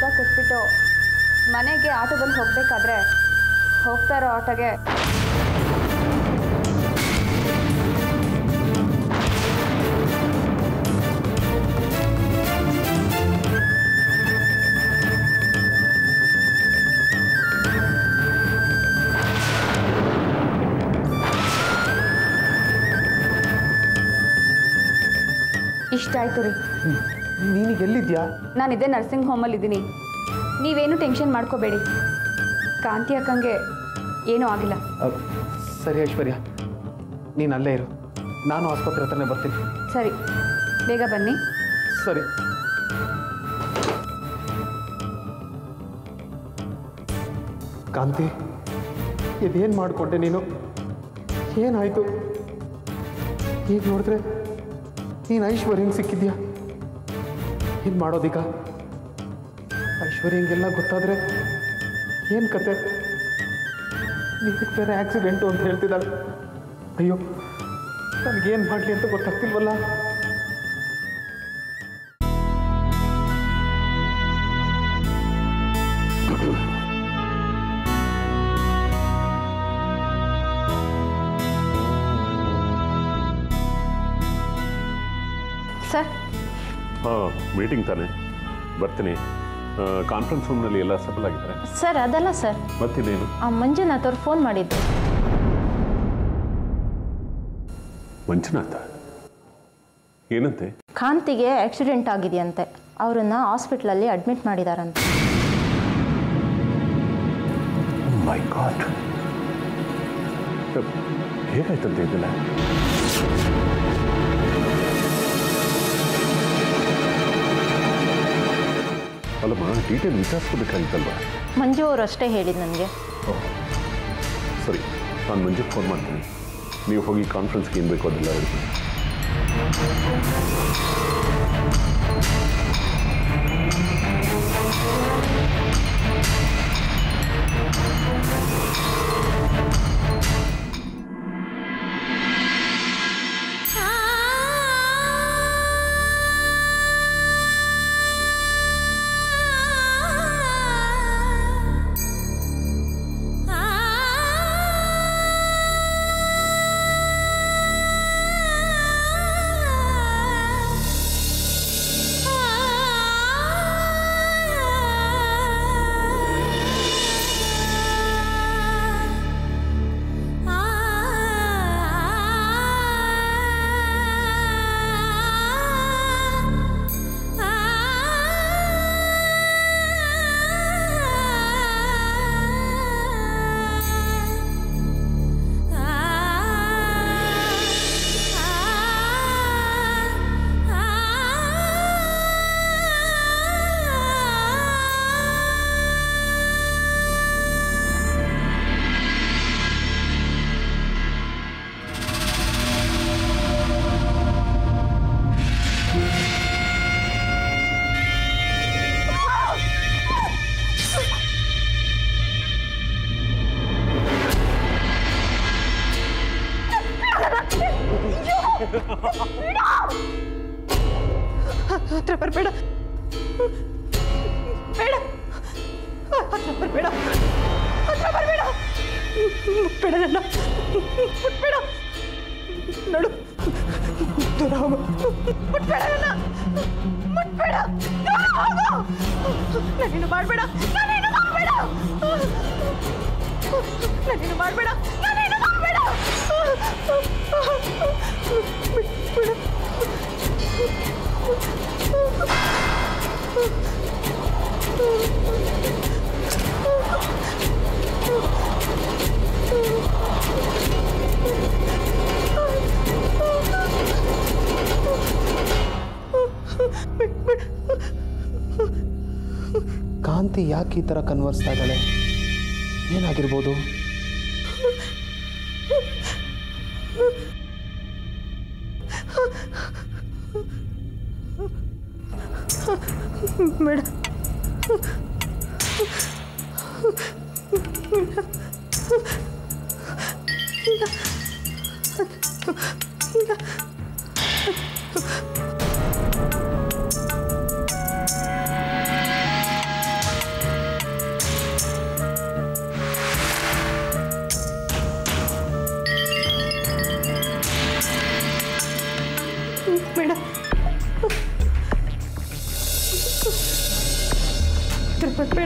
ಕೆಲಸ ಕೊಟ್ಬಿಟ್ಟು ಮನೆಗೆ ಆಟೋದಲ್ಲಿ ಹೋಗಬೇಕಾದ್ರೆ ಹೋಗ್ತಾ ಇರೋ ಆಟೋಗೆ ಇಷ್ಟ ಆಯ್ತು ರೀ ನೀನೀಗ ಎಲ್ಲಿದ್ಯಾ ನಾನಿದ್ದೆ ನರ್ಸಿಂಗ್ ಹೋಮಲ್ಲಿ ಇದ್ದೀನಿ ನೀವೇನು ಟೆನ್ಷನ್ ಮಾಡ್ಕೋಬೇಡಿ ಕಾಂತಿ ಅಕ್ಕಂಗೆ ಏನೂ ಆಗಿಲ್ಲ ಅ, ಸರಿ ಐಶ್ವರ್ಯ ನೀನು ಅಲ್ಲೇ ಇರು ನಾನು ಆಸ್ಪತ್ರೆ ಹತ್ರನೇ ಬರ್ತೀನಿ ಸರಿ ಬೇಗ ಬನ್ನಿ ಸರಿ ಕಾಂತಿ ಇದೇನು ಮಾಡಿಕೊಂಡೆ ನೀನು ಏನಾಯಿತು ಈಗ ನೋಡಿದ್ರೆ ನೀನು ಐಶ್ವರ್ಯಂಗೆ ಸಿಕ್ಕಿದ್ಯಾ ಏನು ಮಾಡೋದೀಗ ಐಶ್ವರ್ಯಂಗೆಲ್ಲ ಗೊತ್ತಾದರೆ ಏನು ಕತೆ ನಿನಗೆ ಬೇರೆ ಆಕ್ಸಿಡೆಂಟು ಅಂತ ಹೇಳ್ತಿದ್ದಾಳೆ ಅಯ್ಯೋ ನನಗೇನು ಮಾಡಲಿ ಅಂತ ಗೊತ್ತಾಗ್ತಿಲ್ವಲ್ಲ ಸರ್ ಹಾಂ ಮೀಟಿಂಗ್ ತಾನೆ ಬರ್ತೀನಿ ಕಾನ್ಫರೆನ್ಸ್ ರೂಮ್ನಲ್ಲಿ ಎಲ್ಲ ಸಫಲ ಆಗಿದ್ದಾರೆ ಸರ್ ಅದಲ್ಲ ಸರ್ ಮತ್ತಿನ್ನೇನು ಆ ಮಂಜುನಾಥ್ ಅವ್ರು ಫೋನ್ ಮಾಡಿದ್ದು ಮಂಜುನಾಥ ಏನಂತೆ ಕಾಂತಿಗೆ ಆಕ್ಸಿಡೆಂಟ್ ಆಗಿದೆಯಂತೆ ಅವರನ್ನು ಹಾಸ್ಪಿಟ್ಲಲ್ಲಿ ಅಡ್ಮಿಟ್ ಮಾಡಿದಾರಂತೆ ಮೈ ಗಾಡ್ ಹೇಗಾಯ್ತಂತೆ ಇದೆಲ್ಲ ಅಲ್ಲಮ್ಮ ಡೀಟೇಲ್ ವಿಚಾರಿಸ್ಕೋಬೇಕಾಗಿತ್ತಲ್ವಾ ಮಂಜು ಅವರು ಅಷ್ಟೇ ಹೇಳಿದ್ದು ನನಗೆ ಸರಿ ನಾನು ಮಂಜು ಫೋನ್ ಮಾಡ್ತೀನಿ ನೀವು ಹೋಗಿ ಕಾನ್ಫರೆನ್ಸ್ಗೆ ಏನು ಬೇಕೋ ಅದೆಲ್ಲ ಹೇಳ್ತೀನಿ ಹತ್ರ ಬರಬೇಡ ಬೇಡ ಹತ್ರ ಬರಬೇಡ ಹತ್ರ ಬರಬೇಡ ಮುಟ್ಬೇಡ ನನ್ನ ಮುಟ್ಬೇಡ ನೋಡು ದೂರ ಹೋಗು ಮುಟ್ಬೇಡ ನನ್ನ ಮುಟ್ಬೇಡ ದೂರ ಹೋಗು ನಾನೇನು ಮಾಡಬೇಡ ನಾನೇನು ಮಾಡಬೇಡ ನಾನೇನು ಮಾಡಬೇಡ ನಾನೇನು ಮಾಡಬೇಡ ಬಿಡ ಕಾಂತಿ ಯಾಕೆ ಈ ಥರ ಕನ್ವರ್ಸ್ತಾ ಇದ್ದಾಳೆ ಏನಾಗಿರ್ಬೋದು ಬೇಡ ಹತ್ರ ಬರಬೇಡ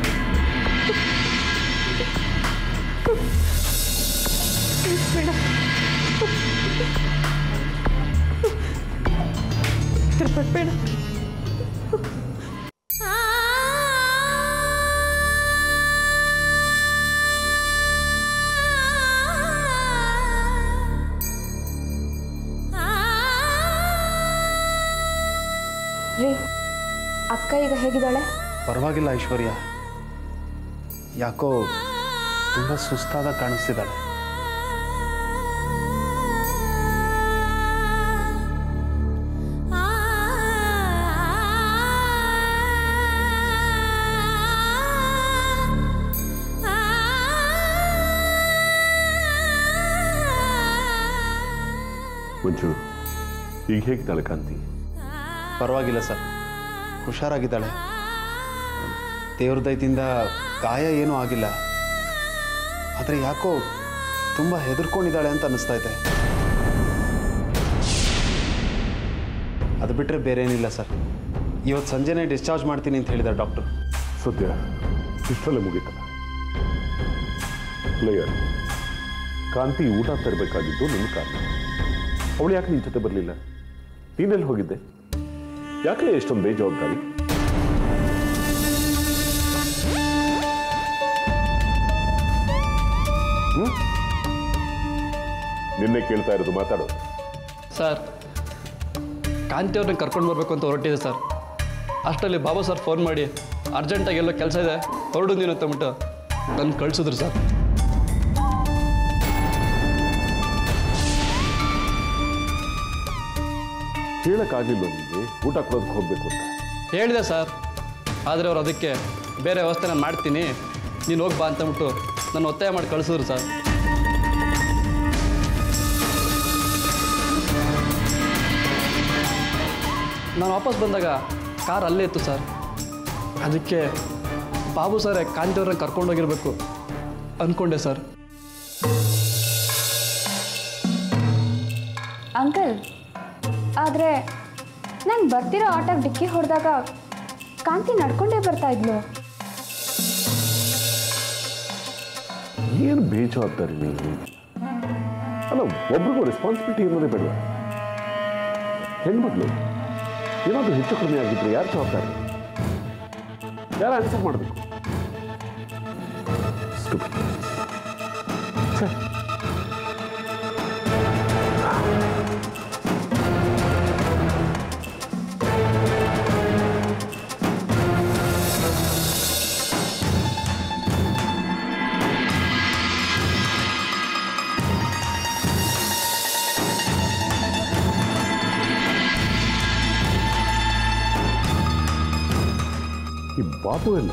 ಬೇಡ ಹತ್ರ ಬರಬೇಡ ರೀ ಅಕ್ಕ ಈಗ ಹೇಗಿದ್ದಾಳೆ ಪರವಾಗಿಲ್ಲ ಐಶ್ವರ್ಯ ಯಾಕೋ ತುಂಬ ಸುಸ್ತಾದ ಕಾಣಿಸ್ತಿದ್ದಾಳೆ ಮಂಜು ಈಗ ಹೇಗಿದ್ದಾಳೆ ಕಾಂತಿ ಪರವಾಗಿಲ್ಲ ಸರ್ ಹುಷಾರಾಗಿದ್ದಾಳೆ ದೇವ್ರ ದಯದಿಂದ ಗಾಯ ಏನೂ ಆಗಿಲ್ಲ ಆದರೆ ಯಾಕೋ ತುಂಬ ಹೆದರ್ಕೊಂಡಿದ್ದಾಳೆ ಅಂತ ಅನ್ನಿಸ್ತಾ ಇದೆ ಅದು ಬಿಟ್ಟರೆ ಬೇರೆ ಏನಿಲ್ಲ ಸರ್ ಇವತ್ತು ಸಂಜೆನೇ ಡಿಸ್ಚಾರ್ಜ್ ಮಾಡ್ತೀನಿ ಅಂತ ಹೇಳಿದ್ದಾರೆ ಡಾಕ್ಟ್ರು ಸದ್ಯ ಇಷ್ಟರಲ್ಲೇ ಮುಗೀತಲ್ಲ ಪ್ಲೇಯರ್ ಕಾಂತಿ ಊಟ ತರಬೇಕಾಗಿದ್ದು ನಿಮ್ಮ ಕಾರಣ ಅವಳು ಯಾಕೆ ನಿನ್ನ ಜೊತೆ ಬರಲಿಲ್ಲ ನೀನೆಲ್ಲಿ ಹೋಗಿದ್ದೆ ಯಾಕೆ ಎಷ್ಟೊಂದು ಬೇಜವಾಬ್ದಾರಿ ಹ್ಮ್? ನಿನ್ನೆ ಕೇಳ್ತಾ ಇರೋದು ಮಾತಾಡೋದು ಸರ್ ಕಾಂತಿ ಅವ್ರನ್ನ ಕರ್ಕೊಂಡು ಬರಬೇಕು ಅಂತ ಹೊರಟಿದೆ ಸರ್ ಅಷ್ಟರಲ್ಲಿ ಬಾಬಾ ಸರ್ ಫೋನ್ ಮಾಡಿ ಅರ್ಜೆಂಟಾಗಿ ಎಲ್ಲೋ ಕೆಲಸ ಇದೆ ಹೊರಡು ನೀನು ಅಂತಂದ್ಬಿಟ್ಟು ನನ್ನ ಕಳಿಸಿದ್ರು ಸರ್ ಹೇಳಕ್ಕಾಗ್ಲಿಲ್ಲ ನಿಮಗೆ ಊಟ ಕೊಡೋದಕ್ಕೆ ಹೋಗ್ಬೇಕು ಅಂತ ಹೇಳಿದೆ ಸರ್ ಆದರೆ ಅವ್ರು ಅದಕ್ಕೆ ಬೇರೆ ವ್ಯವಸ್ಥೆ ನಾನು ಮಾಡ್ತೀನಿ ನೀನು ಹೋಗಿ ಬಾ ಅಂತಂದ್ಬಿಟ್ಟು ನಾನು ಒತ್ತಾಯ ಮಾಡಿ ಕಳಿಸಿದ್ರು ಸರ್ ನಾನು ವಾಪಸ್ ಬಂದಾಗ ಕಾರ್ ಅಲ್ಲೇ ಇತ್ತು ಸರ್ ಅದಕ್ಕೆ ಬಾಬು ಸರ್ ಕಾಂತಿ ಅವ್ರನ್ನ ಕರ್ಕೊಂಡೋಗಿರ್ಬೇಕು ಅಂದ್ಕೊಂಡೆ ಸರ್ ಅಂಕಲ್ ಆದರೆ ನಾನು ಬರ್ತಿರೋ ಆಟೋಗೆ ಡಿಕ್ಕಿ ಹೊಡೆದಾಗ ಕಾಂತಿ ನಡ್ಕೊಂಡೇ ಬರ್ತಾ ಇದ್ಲು ಏನು ಬೇಜವಾಬ್ದಾರಿ ನೀವು ಅಲ್ಲ ಒಬ್ರಿಗೂ ರೆಸ್ಪಾನ್ಸಿಬಿಲಿಟಿ ಇರೋದೇ ಬೇಡ ಹೆಣ್ಮಕ್ಳು ಏನಾದರೂ ಹೆಚ್ಚು ಕಡಿಮೆ ಆಗಿದ್ರೆ ಯಾರು ಜವಾಬ್ದಾರಿ ಯಾರು ಆನ್ಸರ್ ಮಾಡಬೇಕು ಈ ಬಾಬು ಎಲ್ಲ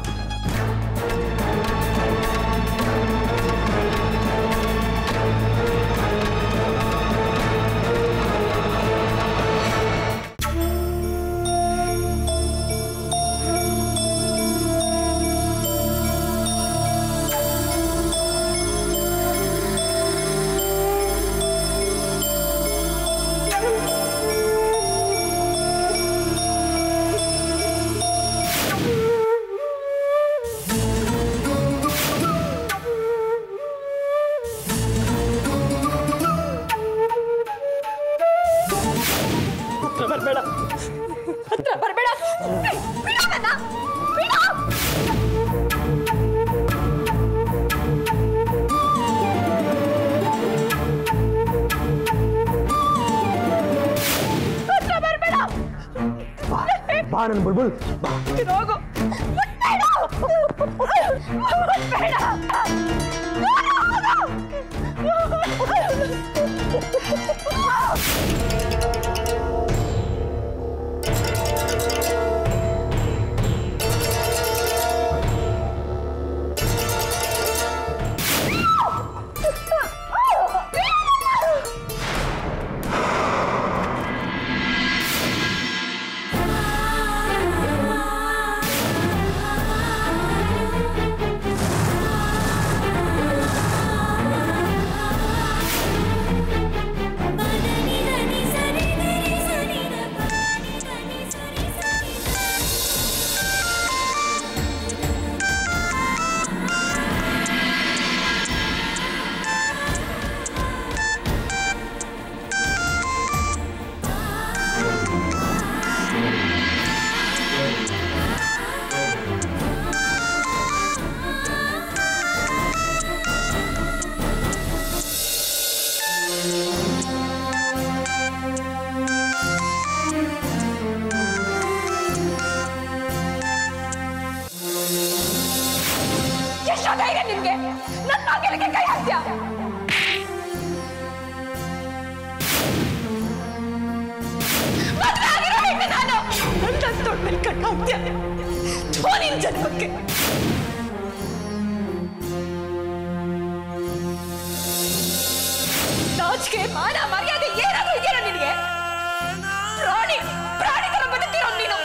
ಹತ್ರ ಬರಬೇಡ ಹತ್ರ ಬರಬೇಡ ಬಿಡು ನನ್ನ ಬಿಡು ಹತ್ರ ಬರಬೇಡ ಬಾ ನನ್ನ ಬುಲ್ಬುಲ್ ನೀನು ಹೋಗು ಮುಟ್ಬೇಡ ಮುಟ್ಬೇಡ ನಿ ಧೈರ್ಯ ನಿನ್ಗೆ ನನ್ನ ಮಗಳಿಗೆ ಕೈ ಹಾಕ್ತ್ಯಾ ಮದ್ವೆ ಆಗಿರೋ ಹೆಣ್ಣು ನಾನು ನನ್ನ ತೊಡ್ ಮೇಲೆ ಕಣ್ಣು ಹಾಕ್ತ್ಯಾ ಥು, ನಿನ್ ಜನ್ಮಕ್ಕೆ ನಾಚಿಕೆ ಮಾನ ಮರ್ಯಾದೆ ಏನಾದ್ರೂ ಇದೆಯಾ ನಿನಗೆ ಪ್ರಾಣಿ ಪ್ರಾಣಿ ತರ ಬದುಕ್ತಿರೋ ನೀನು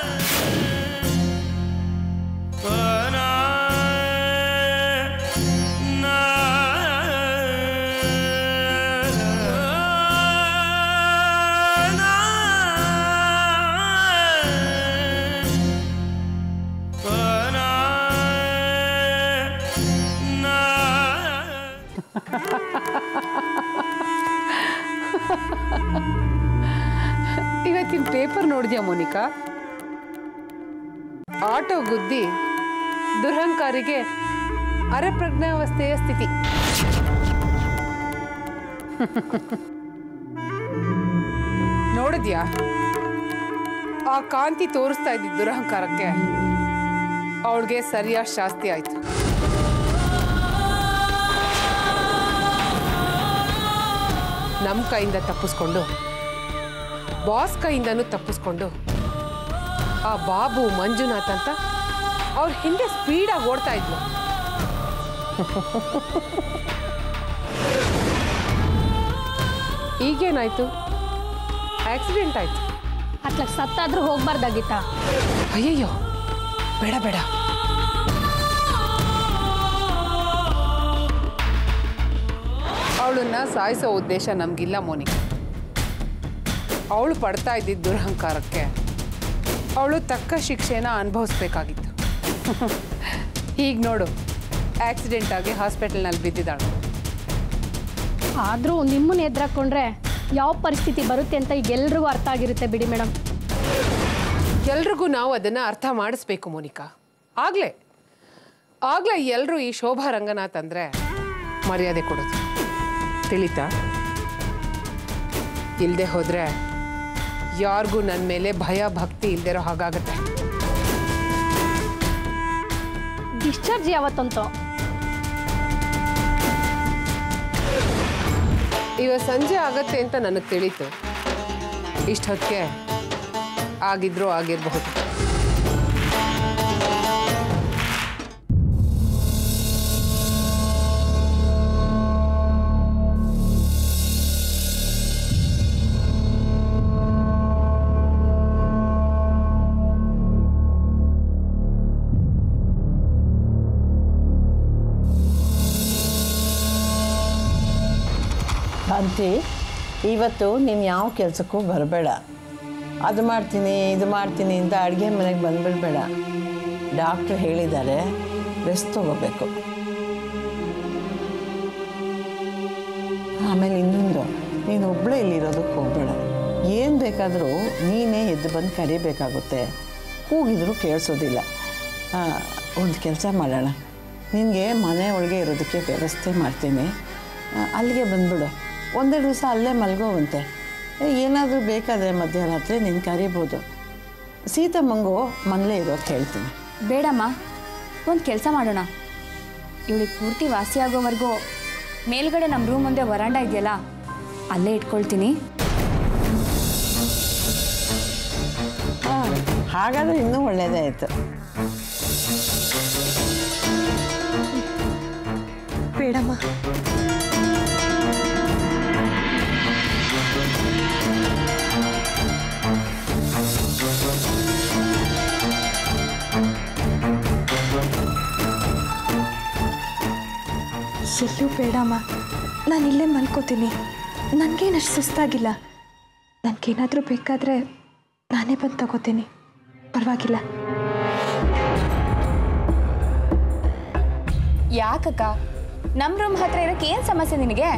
ಇವತ್ತಿನ ಪೇಪರ್ ನೋಡಿದ್ಯಾ ಮೋನಿಕಾ ಆಟೋ ಗುದ್ದಿ ದುರಹಂಕಾರಿಗೆ ಅರೆಪ್ರಜ್ಞಾವಸ್ಥೆಯ ಸ್ಥಿತಿ ನೋಡಿದ್ಯಾ ಆ ಕಾಂತಿ ತೋರಿಸ್ತಾ ಇದ್ದಿದ್ದ ದುರಹಂಕಾರಕ್ಕೆ ಅವಳಿಗೆ ಸರಿಯಾದ ಶಾಸ್ತಿ ಆಯ್ತು ನಮ್ಮ ಕೈಯಿಂದ ತಪ್ಪಿಸ್ಕೊಂಡು ಬಾಸ್ ಕೈಯಿಂದನೂ ತಪ್ಪಿಸ್ಕೊಂಡು ಆ ಬಾಬು ಮಂಜುನಾಥ್ ಅಂತ ಅವ್ರ ಹಿಂದೆ ಸ್ಪೀಡಾಗಿ ಓಡ್ತಾ ಇದ್ಲು ಈಗೇನಾಯ್ತು ಆಕ್ಸಿಡೆಂಟ್ ಆಯ್ತು ಅಟ್ಲ ಸತ್ತಾದ್ರೂ ಹೋಗ್ಬಾರ್ದಾಗಿತ್ತ ಅಯ್ಯಯ್ಯೋ ಬೇಡ ಬೇಡ ಅವಳನ್ನ ಸಾಯಿಸೋ ಉದ್ದೇಶ ನಮಗಿಲ್ಲ ಮೋನಿಕಾ ಅವಳು ಪಡ್ತಾ ಇದ್ದಿದ್ದ ದುರಹಂಕಾರಕ್ಕೆ ಅವಳು ತಕ್ಕ ಶಿಕ್ಷೆನ ಅನುಭವಿಸ್ಬೇಕಾಗಿತ್ತು ಈಗ ನೋಡು ಆಕ್ಸಿಡೆಂಟ್ ಆಗಿ ಹಾಸ್ಪಿಟಲ್ನಲ್ಲಿ ಬಿದ್ದಿದ್ದಾಳೆ ಆದರೂ ನಿಮ್ಮನ್ನ ಎದುರಾಕೊಂಡ್ರೆ ಯಾವ ಪರಿಸ್ಥಿತಿ ಬರುತ್ತೆ ಅಂತ ಈಗ ಎಲ್ರಿಗೂ ಅರ್ಥ ಆಗಿರುತ್ತೆ ಬಿಡಿ ಮೇಡಮ್ ಎಲ್ರಿಗೂ ನಾವು ಅದನ್ನು ಅರ್ಥ ಮಾಡಿಸ್ಬೇಕು ಮೋನಿಕಾ ಆಗಲೇ ಆಗಲೇ ಎಲ್ಲರೂ ಈ ಶೋಭಾ ರಂಗನಾಥ್ ಅಂದರೆ ಮರ್ಯಾದೆ ಕೊಡೋದು ತಿಳಿತಾ ಇಲ್ಲದೆ ಹೋದರೆ ಯಾರಿಗೂ ನನ್ನ ಮೇಲೆ ಭಯ ಭಕ್ತಿ ಇಲ್ದಿರೋ ಹಾಗಾಗತ್ತೆ ಡಿಸ್ಚಾರ್ಜ್ ಯಾವತ್ತಂತೋ ಇವತ್ತು ಸಂಜೆ ಆಗತ್ತೆ ಅಂತ ನನಗೆ ತಿಳಿತು ಇಷ್ಟೊತ್ತಿಗೆ ಆಗಿದ್ರೂ ಆಗಿರಬಹುದು ಕಾಂತಿ ಇವತ್ತು ನೀನು ಯಾವ ಕೆಲಸಕ್ಕೂ ಬರಬೇಡ ಅದು ಮಾಡ್ತೀನಿ ಇದು ಮಾಡ್ತೀನಿ ಅಂತ ಅಡುಗೆ ಮನೆಗೆ ಬಂದ್ಬಿಡ್ಬೇಡ ಡಾಕ್ಟ್ರು ಹೇಳಿದ್ದಾರೆ ರೆಸ್ಟ್ ತಗೋಬೇಕು ಆಮೇಲೆ ಇನ್ನೊಂದು ನೀನು ಒಬ್ಬಳೇ ಇಲ್ಲಿರೋದಕ್ಕೆ ಹೋಗಬೇಡ ಏನು ಬೇಕಾದರೂ ನೀನೇ ಎದ್ದು ಬಂದು ಕರಿಬೇಕಾಗುತ್ತೆ ಕೂಗಿದ್ರು ಕೇಳಿಸೋದಿಲ್ಲ ಒಂದು ಕೆಲಸ ಮಾಡೋಣ ನಿನಗೆ ಮನೆ ಒಳಗೆ ಇರೋದಕ್ಕೆ ವ್ಯವಸ್ಥೆ ಮಾಡ್ತೀನಿ ಆ, ಅಲ್ಲಿಗೆ ಬಂದ್ಬಿಡು ಒಂದೆರಡು ದಿವಸ ಅಲ್ಲೇ ಮಲ್ಗೋವಂತೆ ಏನಾದರೂ ಬೇಕಾದರೆ ಮಧ್ಯರಾತ್ರಿ ನೀನು ಕರಿಬೋದು ಸೀತಮ್ಮಂಗೂ ಮನೇಲೇ ಇರೋಕ್ಕೆ ಹೇಳ್ತೀನಿ ಬೇಡಮ್ಮ ಒಂದು ಕೆಲಸ ಮಾಡೋಣ ಇವಳಿಗೆ ಪೂರ್ತಿ ವಾಸಿ ಆಗೋವರೆಗೂ ಮೇಲ್ಗಡೆ ನಮ್ಮ ರೂಮ್ ಮುಂದೆ ವರಾಂಡ ಇದೆಯಲ್ಲ ಅಲ್ಲೇ ಇಟ್ಕೊಳ್ತೀನಿ ಹಾಂ ಹಾಗಾದರೆ ಇನ್ನೂ ಒಳ್ಳೆಯದೇ ಆಯಿತು ಬೇಡಮ್ಮ ಎಲ್ಲೂ ಬೇಡಮ್ಮ ನಾನು ಇಲ್ಲೇ ಮಲ್ಕೋತೀನಿ ನನಗೇನಷ್ಟು ಸುಸ್ತಾಗಿಲ್ಲ ನನಗೇನಾದರೂ ಬೇಕಾದರೆ ನಾನೇ ಬಂದು ತಗೋತೀನಿ ಪರವಾಗಿಲ್ಲ ಯಾಕಕ್ಕ ನಮ್ಮ ರೂಮ್ ಹತ್ರ ಇರೋಕೆ ಏನು ಸಮಸ್ಯೆ ನಿನಗೆ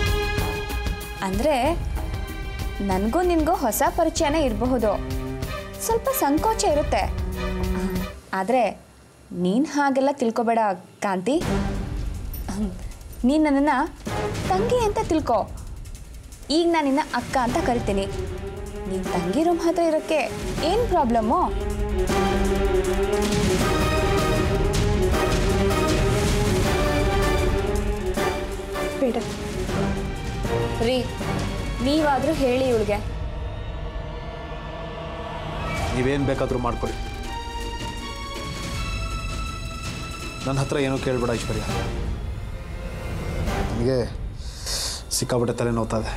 ಅಂದರೆ ನನಗೂ ನಿನಗೂ ಹೊಸ ಪರಿಚಯನೇ ಇರಬಹುದು ಸ್ವಲ್ಪ ಸಂಕೋಚ ಇರುತ್ತೆ ಆದರೆ ನೀನು ಹಾಗೆಲ್ಲ ತಿಳ್ಕೊಬೇಡ ಕಾಂತಿ ನೀನು ನನ್ನನ್ನು ತಂಗಿ ಅಂತ ತಿಳ್ಕೊ ಈಗ ನಾನು ನಿನ್ನ ಅಕ್ಕ ಅಂತ ಕರಿತೀನಿ ನೀನು ತಂಗಿ ರೂಮ್ ಹತ್ರ ಇರೋಕ್ಕೆ ಏನು ಪ್ರಾಬ್ಲಮ್ಮು ಬೇಡ ರೀ ನೀವಾದರೂ ಹೇಳಿ ಇವಳಿಗೆ ನೀವೇನು ಬೇಕಾದರೂ ಮಾಡ್ಕೊಳ್ಳಿ ನನ್ನ ಹತ್ರ ಏನೂ ಕೇಳಬೇಡ ಐಶ್ವರ್ಯ ನನಗೆ ಸಿಕ್ಕಾಪಟ್ಟೆ ತಲೆ ನೋವ್ತದೆ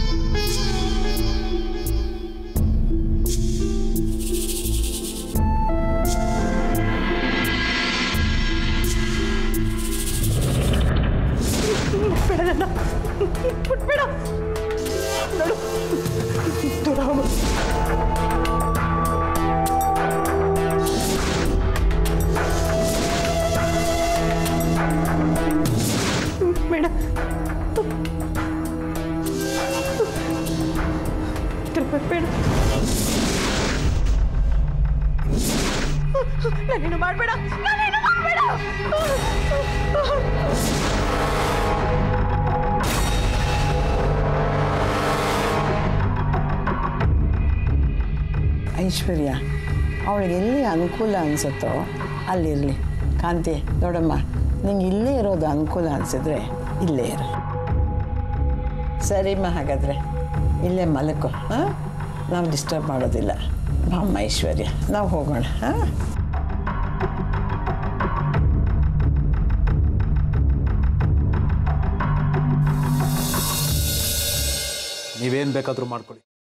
ಐಶ್ವರ್ಯ ಅವಳಿಗೆ ಎಲ್ಲಿ ಅನುಕೂಲ ಅನಿಸುತ್ತೋ ಅಲ್ಲಿರಲಿ ಕಾಂತಿ ನೋಡಮ್ಮ ನಿಂಗೆ ಇಲ್ಲೇ ಇರೋದು ಅನುಕೂಲ ಅನಿಸಿದ್ರೆ ಇಲ್ಲೇ ಇರು ಸರಿಮ್ಮ ಹಾಗಾದರೆ ಇಲ್ಲೇ ಮಲಕೋ ಹಾಂ ನಾವು ಡಿಸ್ಟರ್ಬ್ ಮಾಡೋದಿಲ್ಲ ಬಾಮ್ಮ ಐಶ್ವರ್ಯ ನಾವು ಹೋಗೋಣ ಹಾಂ ನೀವೇನು ಬೇಕಾದರೂ ಮಾಡ್ಕೊಳ್ಳಿ